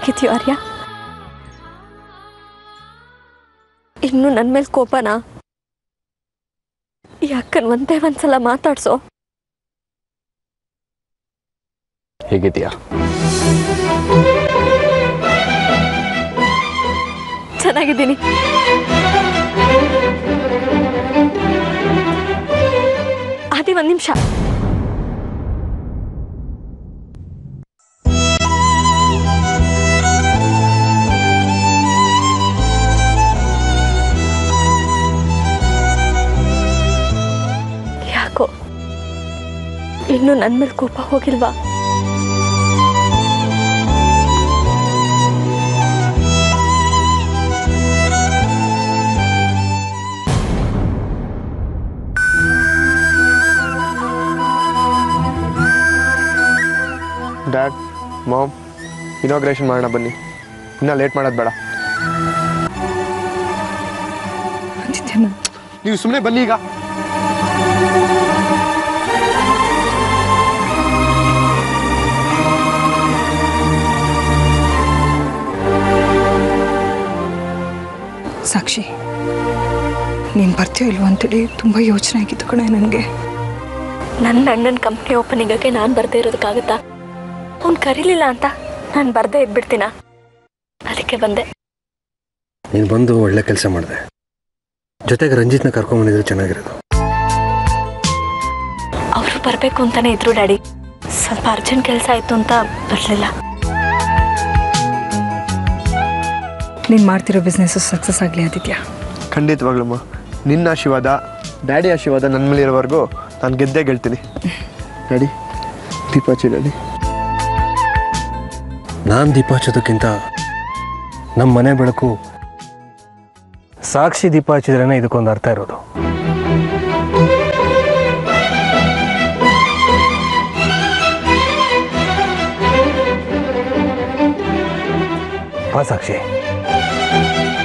ಹೇಗಿದ್ಯೋ ಆರ್ಯ ಇನ್ನು ನನ್ನ ಮೇಲೆ ಕೋಪನಾ ಈ ಅಕ್ಕನ್ ಒಂದೇ ಒಂದ್ಸಲ ಮಾತಾಡ್ಸೋ ಹೇಗಿದೆಯಾ ಚೆನ್ನಾಗಿದ್ದೀನಿ ಆದಿ ಒಂದ್ ನಿಮಿಷ ಯಾಕೋ ಇನ್ನು ನನ್ ಮೇಲೆ ಕೋಪ ಹೋಗಿಲ್ವಾ ಡ್ಯಾಡ್ ಮಾಮ್ ಇನಾಗ್ರೇಷನ್ ಮಾಡೋಣ ಬನ್ನಿ ಇನ್ನೂ ಲೇಟ್ ಮಾಡೋದು ಬೇಡ ನೀವು ಸುಮ್ಮನೆ ಬನ್ನಿ ಈಗ ಸಾಕ್ಷಿ ನೀನು ಬರ್ತೀಯೋ ಇಲ್ವೋ ಅಂತೇಳಿ ತುಂಬ ಯೋಚನೆ ಆಗಿತ್ತು ಕಣೆ ನನಗೆ ನನ್ನ ಅಣ್ಣನ ಕಂಪ್ನಿ ಓಪನಿಂಗಕ್ಕೆ ನಾನು ಬರ್ದೇ ಇರೋದಕ್ಕಾಗತ್ತಾ ಅವ್ನು ಕರೀಲಿಲ್ಲ ಅಂತ ನಾನು ಬರ್ದೇ ಇದ್ಬಿಡ್ತೀನ ಅದಕ್ಕೆ ಬಂದೆ ನೀನು ಬಂದು ಒಳ್ಳೆ ಕೆಲಸ ಮಾಡಿದೆ ಜೊತೆಗೆ ರಂಜಿತ್ನ ಕರ್ಕೊಂಬಂದಿದ್ರೆ ಚೆನ್ನಾಗಿರೋದು ಅವರು ಬರಬೇಕು ಅಂತಾನೆ ಇದ್ರು ಡ್ಯಾಡಿ ಸ್ವಲ್ಪ ಅರ್ಜೆಂಟ್ ಕೆಲಸ ಆಯಿತು ಅಂತ ಬರಲಿಲ್ಲ ನೀನು ಮಾಡ್ತಿರೋ ಬಿಸ್ನೆಸ್ಸು ಸಕ್ಸಸ್ ಆಗಲಿ ಆದಿತ್ಯ ಖಂಡಿತವಾಗ್ಲಮ್ಮ ನಿನ್ನ ಆಶೀರ್ವಾದ ಡ್ಯಾಡಿ ಆಶೀರ್ವಾದ ನನ್ನ ಮೇಲೆ ಇರೋವರೆಗೂ ನಾನು ಗೆದ್ದೇ ಗೆಲ್ತೀನಿ ಡ್ಯಾಡಿ ದೀಪ ಹಚ್ಚಿ ಡ್ಯಾಡಿ ನಾನು ದೀಪ ಹಚ್ಚೋದಕ್ಕಿಂತ ನಮ್ಮ ಮನೆ ಬೆಳಕು ಸಾಕ್ಷಿ ದೀಪ ಹಚ್ಚಿದ್ರೇ ಇದಕ್ಕೊಂದು ಅರ್ಥ ಇರೋದು ಬಾ ಸಾಕ್ಷಿ